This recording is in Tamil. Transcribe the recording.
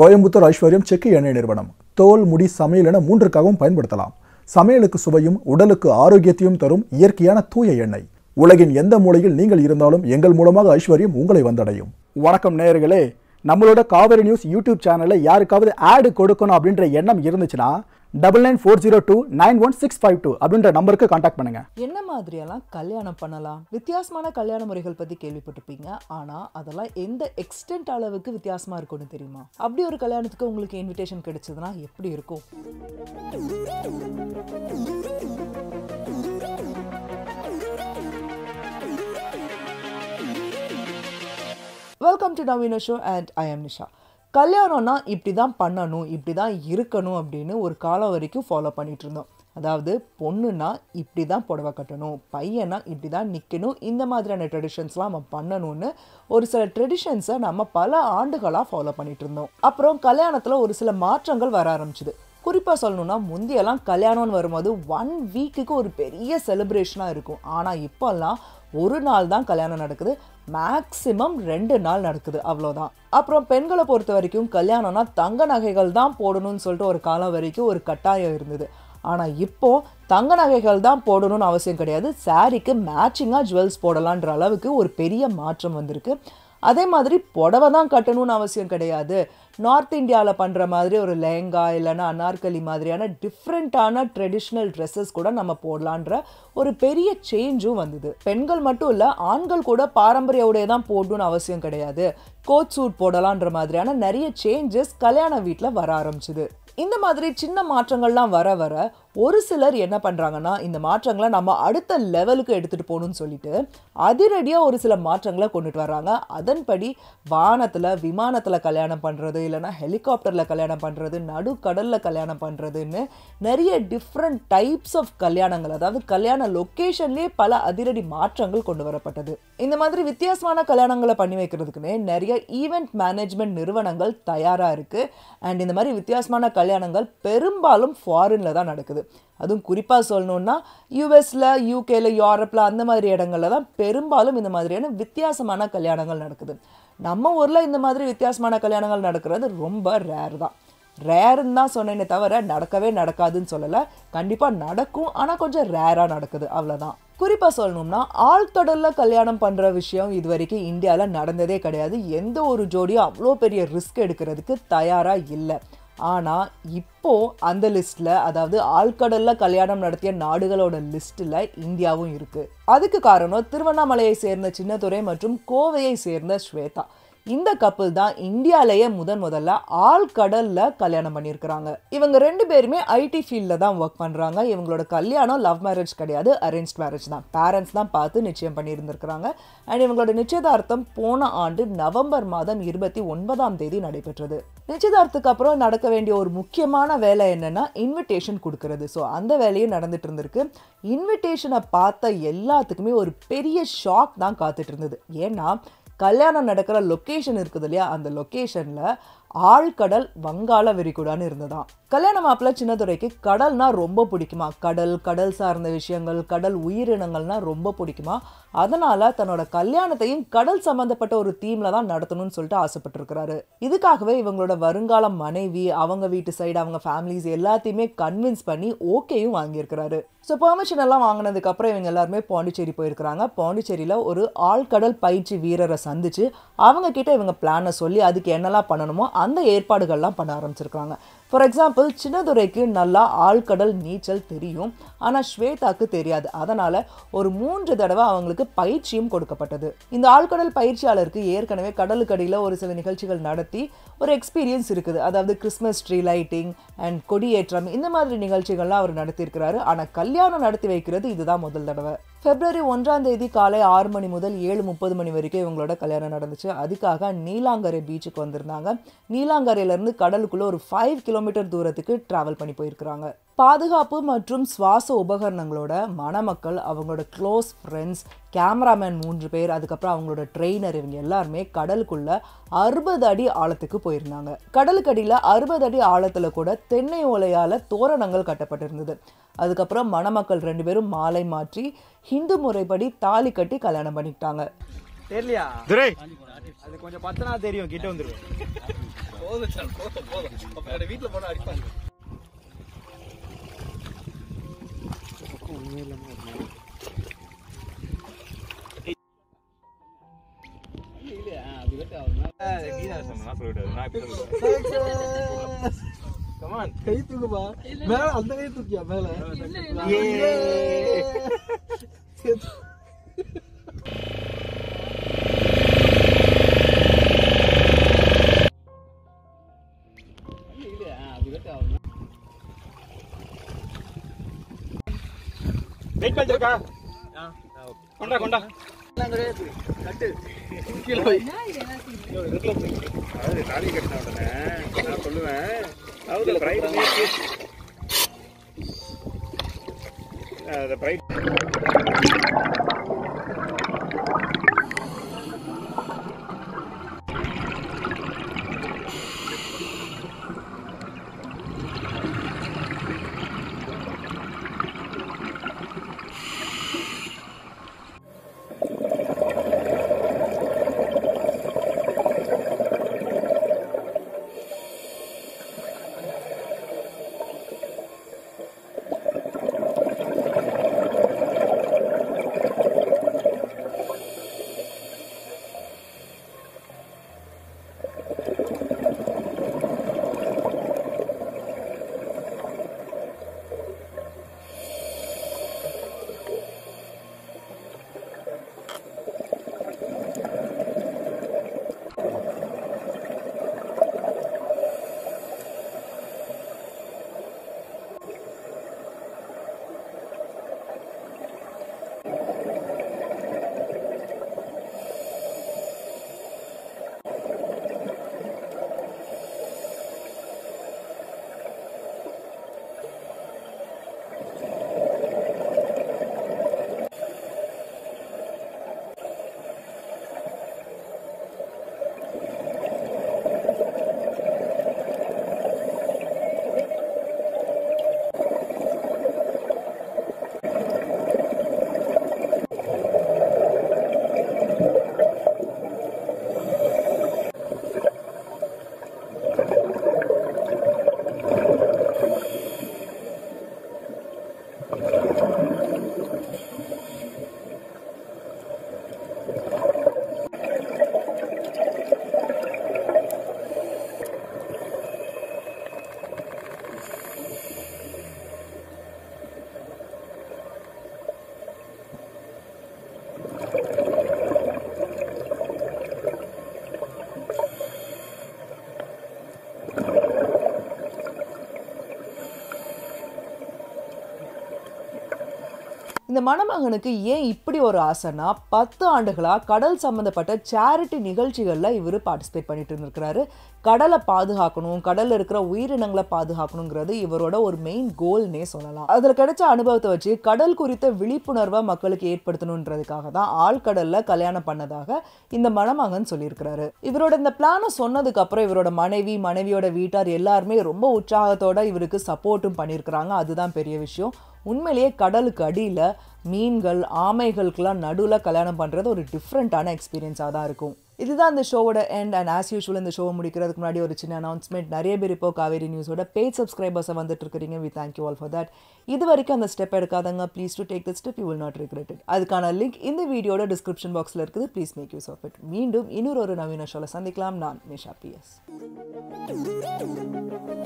கோயம்புத்தூர் ஐஸ்வர்யம் செக்கு எண்ணெய் நிறுவனம் தோல் முடி சமையல் என மூன்றுக்காகவும் பயன்படுத்தலாம் சமையலுக்கு சுவையும் உடலுக்கு ஆரோக்கியத்தையும் தரும் இயற்கையான தூய எண்ணெய் உலகின் எந்த மூலையில் நீங்கள் இருந்தாலும் எங்கள் மூலமாக ஐஸ்வர்யம் உங்களை வந்தடையும் வணக்கம் நேயர்களே நம்மளோட காவேரி நியூஸ் யூடியூப் சேனலில் யாருக்காவது ஆடு கொடுக்கணும் அப்படின்ற எண்ணம் இருந்துச்சுன்னா double nine four zero two nine one six five two அப்படின்ற நம்பருக்கு காண்டாக்ட் பண்ணுங்க என்ன மாதிரியெல்லாம் கல்யாணம் பண்ணலாம் வித்தியாசமான கல்யாண முறைகள் பத்தி கேள்விப்பட்டிருப்பீங்க ஆனா அதெல்லாம் எந்த எக்ஸ்டென்ட் அளவுக்கு வித்தியாசமா இருக்கும்னு தெரியுமா அப்படி ஒரு கல்யாணத்துக்கு உங்களுக்கு இன்விடேஷன் கிடைச்சதுன்னா எப்படி இருக்கும் welcome to Naveena show and I am Nisha கல்யாணம்னா இப்படி தான் பண்ணணும் இப்படி தான் இருக்கணும் அப்படின்னு ஒரு காலம் வரைக்கும் ஃபாலோ பண்ணிட்டு இருந்தோம் அதாவது பொண்ணுனா இப்படி தான் புடவை கட்டணும் பையனா இப்படி தான் நிற்கணும் இந்த மாதிரியான ட்ரெடிஷன்ஸ்லாம் நம்ம பண்ணணும்னு ஒரு சில ட்ரெடிஷன்ஸை நம்ம பல ஆண்டுகளாக ஃபாலோ பண்ணிட்டு இருந்தோம் அப்புறம் கல்யாணத்தில் ஒரு சில மாற்றங்கள் வர ஆரம்பிச்சுது குறிப்பாக சொல்லணும்னா முந்தியெல்லாம் கல்யாணம்னு வரும்போது ஒன் வீக்குக்கு ஒரு பெரிய செலிப்ரேஷனாக இருக்கும் ஆனால் இப்போல்லாம் ஒரு நாள் தான் கல்யாணம் நடக்குது மேக்ஸிமம் ரெண்டு நாள் நடக்குது அவ்வளோதான் அப்புறம் பெண்களை பொறுத்த வரைக்கும் கல்யாணம்னா தங்க நகைகள் தான் போடணும்னு சொல்லிட்டு ஒரு காலம் வரைக்கும் ஒரு கட்டாயம் இருந்தது ஆனால் இப்போ தங்க நகைகள் தான் போடணும்னு அவசியம் கிடையாது சாரீக்கு மேட்சிங்காக ஜுவல்ஸ் போடலான்ற அளவுக்கு ஒரு பெரிய மாற்றம் வந்திருக்கு அதே மாதிரி புடவை தான் கட்டணும்னு அவசியம் கிடையாது நார்த் இந்தியாவில் பண்ணுற மாதிரி ஒரு லெஹங்கா இல்லைன்னா அனார்கலி மாதிரியான டிஃப்ரெண்ட்டான ட்ரெடிஷ்னல் ட்ரெஸ்ஸஸ் கூட நம்ம போடலான்ற ஒரு பெரிய சேஞ்சும் வந்தது பெண்கள் மட்டும் இல்லை ஆண்கள் கூட பாரம்பரிய உடைய தான் போடணும்னு அவசியம் கிடையாது கோட் சூட் போடலான்ற மாதிரியான நிறைய சேஞ்சஸ் கல்யாண வீட்டில் வர ஆரம்பிச்சுது இந்த மாதிரி சின்ன மாற்றங்கள்லாம் வர வர ஒரு சிலர் என்ன பண்ணுறாங்கன்னா இந்த மாற்றங்களை நம்ம அடுத்த லெவலுக்கு எடுத்துகிட்டு போகணும்னு சொல்லிட்டு அதிரடியாக ஒரு சில மாற்றங்களை கொண்டுட்டு வர்றாங்க அதன்படி வானத்தில் விமானத்தில் கல்யாணம் பண்ணுறது இல்லைன்னா ஹெலிகாப்டரில் கல்யாணம் பண்ணுறது நடு கடலில் கல்யாணம் பண்ணுறதுன்னு நிறைய டிஃப்ரெண்ட் டைப்ஸ் ஆஃப் கல்யாணங்கள் அதாவது கல்யாண லொக்கேஷன்லேயே பல அதிரடி மாற்றங்கள் கொண்டு வரப்பட்டது இந்த மாதிரி வித்தியாசமான கல்யாணங்களை பண்ணி வைக்கிறதுக்குன்னே நிறைய ஈவெண்ட் மேனேஜ்மெண்ட் நிறுவனங்கள் தயாராக இருக்குது அண்ட் இந்த மாதிரி வித்தியாசமான கல்யாணங்கள் பெரும்பாலும் ஃபாரினில் தான் நடக்குது அதுவும் குறிப்பாக சொல்லணுன்னா யூஎஸில் யூகேல யூரோப்பில் அந்த மாதிரி இடங்கள்ல தான் பெரும்பாலும் இந்த மாதிரியான வித்தியாசமான கல்யாணங்கள் நடக்குது நம்ம ஊரில் இந்த மாதிரி வித்தியாசமான கல்யாணங்கள் நடக்கிறது ரொம்ப ரேர் தான் ரேருன்னு தான் சொன்னேனே தவிர நடக்கவே நடக்காதுன்னு சொல்லலை கண்டிப்பாக நடக்கும் ஆனால் கொஞ்சம் ரேராக நடக்குது அவ்வளோதான் குறிப்பாக சொல்லணும்னா ஆழ்கடலில் கல்யாணம் பண்ணுற விஷயம் இது வரைக்கும் இந்தியாவில் நடந்ததே கிடையாது எந்த ஒரு ஜோடியும் அவ்வளோ பெரிய ரிஸ்க் எடுக்கிறதுக்கு தயாராக இல்லை ஆனால் இப்போ அந்த லிஸ்ட்டில் அதாவது ஆழ்கடலில் கல்யாணம் நடத்திய நாடுகளோட லிஸ்ட்டில் இந்தியாவும் இருக்குது அதுக்கு காரணம் திருவண்ணாமலையை சேர்ந்த சின்னதுரை மற்றும் கோவையை சேர்ந்த ஸ்வேதா இந்த கப்பல் தான் இந்தியாலேயே முதன் முதல்ல ஆழ்கடல்ல கல்யாணம் பண்ணியிருக்கிறாங்க இவங்க ரெண்டு பேருமே ஐடி ஃபீல்டில் தான் ஒர்க் பண்ணுறாங்க இவங்களோட கல்யாணம் லவ் மேரேஜ் கிடையாது அரேஞ்ச் மேரேஜ் தான் பேரண்ட்ஸ் தான் பார்த்து நிச்சயம் பண்ணியிருந்திருக்கிறாங்க அண்ட் இவங்களோட நிச்சயதார்த்தம் போன ஆண்டு நவம்பர் மாதம் இருபத்தி ஒன்பதாம் தேதி நடைபெற்றது நிச்சயதார்த்தத்துக்கு அப்புறம் நடக்க வேண்டிய ஒரு முக்கியமான வேலை என்னன்னா இன்விடேஷன் கொடுக்கறது ஸோ அந்த வேலையும் நடந்துட்டு இருந்திருக்கு இன்விடேஷனை பார்த்த எல்லாத்துக்குமே ஒரு பெரிய ஷாக் தான் காத்துட்டு இருந்தது ஏன்னா கல்யாணம் நடக்கிற லொக்கேஷன் இருக்குது இல்லையா அந்த லொக்கேஷனில் ஆழ்கடல் வங்காள விரிகுடான்னு இருந்ததாம் கல்யாண மாப்பிள்ள சின்னதுரைக்கு கடல்னா ரொம்ப பிடிக்குமா கடல் கடல் சார்ந்த விஷயங்கள் கடல் உயிரினங்கள்னா ரொம்ப பிடிக்குமா அதனால தன்னோட கல்யாணத்தையும் கடல் சம்பந்தப்பட்ட ஒரு தீம்ல தான் நடத்தணும்னு சொல்லிட்டு ஆசைப்பட்டிருக்கிறாரு இதுக்காகவே இவங்களோட வருங்கால மனைவி அவங்க வீட்டு சைடு அவங்க ஃபேமிலிஸ் எல்லாத்தையுமே கன்வின்ஸ் பண்ணி ஓகேயும் வாங்கியிருக்கிறாரு ஸோ பெர்மிஷன் எல்லாம் வாங்கினதுக்கு அப்புறம் இவங்க எல்லாருமே பாண்டிச்சேரி போயிருக்கிறாங்க பாண்டிச்சேரியில் ஒரு ஆழ்கடல் பயிற்சி வீரரை சந்திச்சு அவங்க கிட்ட இவங்க பிளானை சொல்லி அதுக்கு என்னெல்லாம் பண்ணணுமோ அந்த ஏற்பாடுகள்லாம் பண்ண ஆரம்பிச்சிருக்காங்க ஃபார் எக்ஸாம்பிள் சின்னதுரைக்கு நல்லா ஆழ்கடல் நீச்சல் தெரியும் ஆனால் ஸ்வேதாக்கு தெரியாது அதனால் ஒரு மூன்று தடவை அவங்களுக்கு பயிற்சியும் கொடுக்கப்பட்டது இந்த ஆழ்கடல் பயிற்சியாளருக்கு ஏற்கனவே கடலுக்கடியில் ஒரு சில நிகழ்ச்சிகள் நடத்தி ஒரு எக்ஸ்பீரியன்ஸ் இருக்குது அதாவது கிறிஸ்மஸ் ட்ரீ லைட்டிங் அண்ட் கொடியேற்றம் இந்த மாதிரி நிகழ்ச்சிகள்லாம் அவர் நடத்தியிருக்கிறாரு ஆனால் கல்யாணம் நடத்தி வைக்கிறது இதுதான் முதல் தடவை பிப்ரவரி ஒன்றாம் தேதி காலை ஆறு மணி முதல் ஏழு முப்பது மணி வரைக்கும் இவங்களோட கல்யாணம் நடந்துச்சு அதுக்காக நீலாங்கரை பீச்சுக்கு வந்திருந்தாங்க நீலாங்கரையிலேருந்து கடலுக்குள்ள ஒரு ஃபைவ் கிலோமீட்டர் தூரத்துக்கு டிராவல் பண்ணி போயிருக்கிறாங்க பாதுகாப்பு மற்றும் சுவாச உபகரணங்களோட மணமக்கள் அவங்களோட க்ளோஸ் ஃப்ரெண்ட்ஸ் கேமராமேன் மூன்று பேர் அதுக்கப்புறம் அவங்களோட ட்ரெயினர் இவங்க எல்லாருமே கடலுக்குள்ள அறுபது அடி ஆழத்துக்கு போயிருந்தாங்க கடலுக்கடியில் அறுபது அடி ஆழத்தில் கூட தென்னை ஓலையால் தோரணங்கள் கட்டப்பட்டிருந்தது அதுக்கப்புறம் மணமக்கள் ரெண்டு பேரும் மாலை மாற்றி ஹிந்து முறைப்படி தாலி கட்டி கல்யாணம் பண்ணிக்கிட்டாங்க தெரியலையா துரை அது கொஞ்சம் பத்தனா தெரியும் கிட்ட வந்துரும் போதும் சார் போதும் போதும் அப்ப என்னோட வீட்டுல போனா அடிப்பாங்க கை தூக்குமா மேல அந்த கை தூக்கியா மேல வெயிட் பண்ணிருக்கா கொண்டா கொண்டா அதாவது தாலி கட்டின உடனே நான் சொல்லுவேன் அதாவது பிரைட் அது பிரைட் இந்த மணமகனுக்கு ஏன் இப்படி ஒரு ஆசைனா பத்து ஆண்டுகளா கடல் சம்பந்தப்பட்ட சேரிட்டி நிகழ்ச்சிகள்ல இவர் பார்ட்டிசிபேட் பண்ணிட்டு இருந்திருக்கிறாரு கடலை பாதுகாக்கணும் கடல்ல இருக்கிற உயிரினங்களை பாதுகாக்கணுங்கிறது இவரோட ஒரு மெயின் கோல்னே சொல்லலாம் அதுல கிடைச்ச அனுபவத்தை வச்சு கடல் குறித்த விழிப்புணர்வை மக்களுக்கு ஏற்படுத்தணுன்றதுக்காக தான் ஆழ்கடல்ல கல்யாணம் பண்ணதாக இந்த மணமகன் சொல்லியிருக்கிறாரு இவரோட இந்த பிளானை சொன்னதுக்கு அப்புறம் இவரோட மனைவி மனைவியோட வீட்டார் எல்லாருமே ரொம்ப உற்சாகத்தோட இவருக்கு சப்போர்ட்டும் பண்ணியிருக்கிறாங்க அதுதான் பெரிய விஷயம் உண்மையிலேயே கடலுக்கு அடியில் மீன்கள் ஆமைகளுக்கெல்லாம் நடுவில் கல்யாணம் பண்ணுறது ஒரு டிஃப்ரெண்ட்டான எக்ஸ்பீரியன்ஸாக தான் இருக்கும் இதுதான் இந்த ஷோவோட எண்ட் அண்ட் ஆஸ் யூஷுவல் இந்த ஷோவை முடிக்கிறதுக்கு முன்னாடி ஒரு சின்ன அனௌன்ஸ்மெண்ட் நிறைய பேர் இப்போ காவேரி நியூஸோட பேட் சப்ஸ்கிரைபர்ஸை வந்துட்டு இருக்கிறீங்க we thank you all for that இது வரைக்கும் அந்த ஸ்டெப் எடுக்காதங்க please to take the step you will not regret it அதுக்கான லிங்க் இந்த வீடியோட டிஸ்கிரிப்ஷன் பாக்ஸில் இருக்குது please make use of it மீண்டும் இன்னொரு ஒரு நவீன ஷோவில் சந்திக்கலாம் நான் நிஷா பிஎஸ்